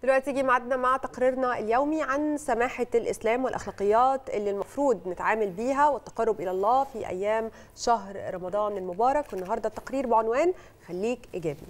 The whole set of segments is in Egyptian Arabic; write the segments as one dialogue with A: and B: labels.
A: دلوقتي جه ميعادنا مع تقريرنا اليومي عن سماحة الإسلام والأخلاقيات اللي المفروض نتعامل بيها والتقرب إلى الله في أيام شهر رمضان المبارك والنهاردة التقرير بعنوان خليك إيجابي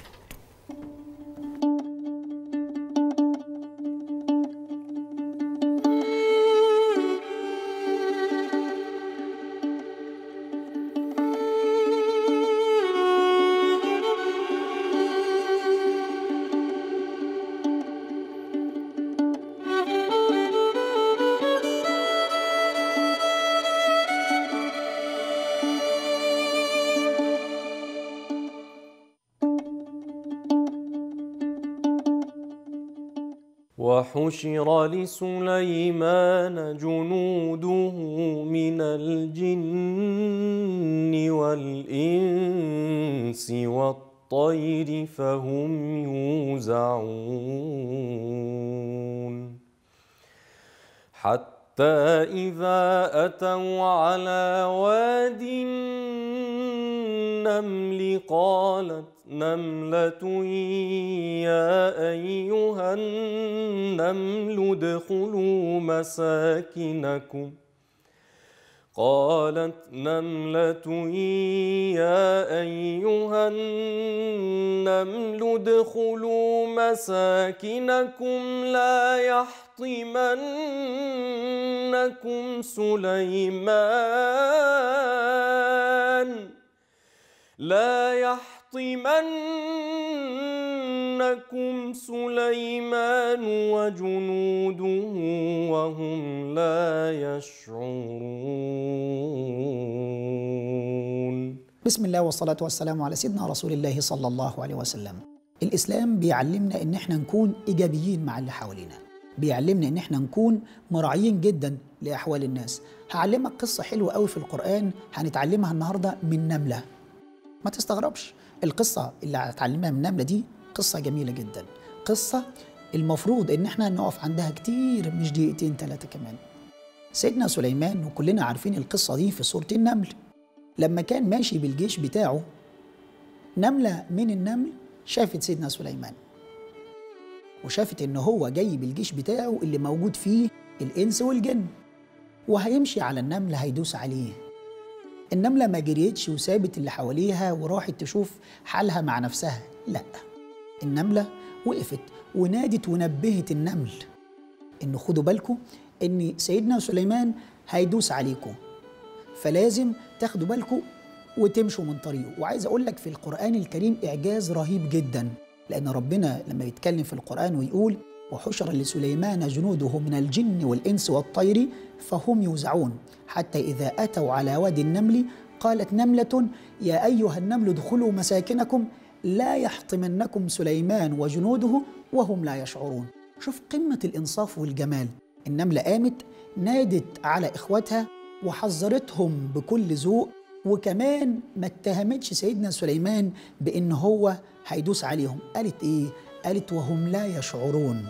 B: وحشر لسليمان جنوده من الجن والإنس والطير فهم يوزعون حتى إذا أتوا على واد النمل قالت نملة يا أيها النمل ادخلوا مساكنكم قالت نملة يا أيها النمل ادخلوا مساكنكم لا يحطمنكم سليمان لا يحطمنكم سليمان وجنوده وهم لا يشعرون
C: بسم الله والصلاة والسلام على سيدنا رسول الله صلى الله عليه وسلم الإسلام بيعلمنا إن إحنا نكون إيجابيين مع اللي حوالينا بيعلمنا إن إحنا نكون مراعيين جدا لأحوال الناس هعلمك قصة حلوة قوي في القرآن هنتعلمها النهاردة من نملة ما تستغربش القصة اللي هتعلمها من النملة دي قصة جميلة جدا قصة المفروض إن إحنا نقف عندها كتير مش دقيقتين ثلاثة كمان سيدنا سليمان وكلنا عارفين القصة دي في سورة النمل لما كان ماشي بالجيش بتاعه نملة من النمل شافت سيدنا سليمان وشافت إن هو جاي بالجيش بتاعه اللي موجود فيه الإنس والجن وهيمشي على النمل هيدوس عليه النملة ما جريتش وسابت اللي حواليها وراحت تشوف حالها مع نفسها لا النملة وقفت ونادت ونبهت النمل إن خدوا بالكم إن سيدنا سليمان هيدوس عليكم فلازم تاخدوا بالكم وتمشوا من طريقه وعايز أقول لك في القرآن الكريم إعجاز رهيب جدا لأن ربنا لما يتكلم في القرآن ويقول وحشر لسليمان جنوده من الجن والإنس والطير فهم يوزعون حتى إذا أتوا على وادي النمل قالت نملة يا أيها النمل ادخلوا مساكنكم لا يحطمنكم سليمان وجنوده وهم لا يشعرون شوف قمة الإنصاف والجمال النملة قامت نادت على إخواتها وحذرتهم بكل ذوق وكمان ما اتهمتش سيدنا سليمان بإن هو هيدوس عليهم قالت إيه؟ قالت وهم لا يشعرون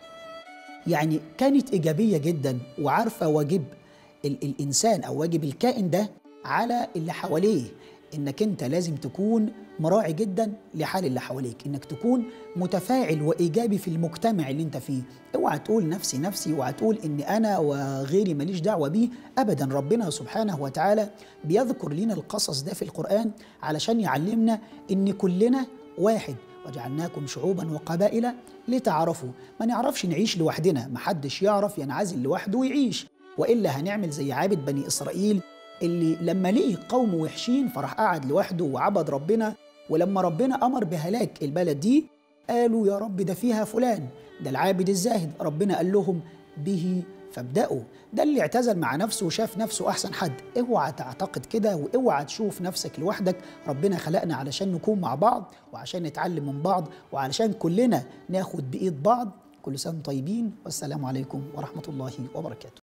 C: يعني كانت إيجابية جدا وعارفة واجب ال- الإنسان أو واجب الكائن ده على اللي حواليه إنك أنت لازم تكون مراعي جدا لحال اللي حواليك إنك تكون متفاعل وإيجابي في المجتمع اللي أنت فيه اوعى تقول نفسي نفسي اوعى تقول إن أنا وغيري ماليش دعوة بيه أبدا ربنا سبحانه وتعالى بيذكر لنا القصص ده في القرآن علشان يعلمنا إن كلنا واحد وجعلناكم شعوبا وقبائل لتعارفوا ما نعرفش نعيش لوحدنا محدش يعرف ينعزل لوحده ويعيش والا هنعمل زي عابد بني اسرائيل اللي لما لقي قوم وحشين فراح قعد لوحده وعبد ربنا ولما ربنا امر بهلاك البلد دي قالوا يا رب ده فيها فلان ده العابد الزاهد ربنا قال لهم به فابدأوا ده اللي اعتزل مع نفسه وشاف نفسه أحسن حد اوعى تعتقد كده واوعى تشوف نفسك لوحدك ربنا خلقنا علشان نكون مع بعض وعشان نتعلم من بعض وعلشان كلنا ناخد بإيد بعض كل سنة طيبين والسلام عليكم ورحمة الله وبركاته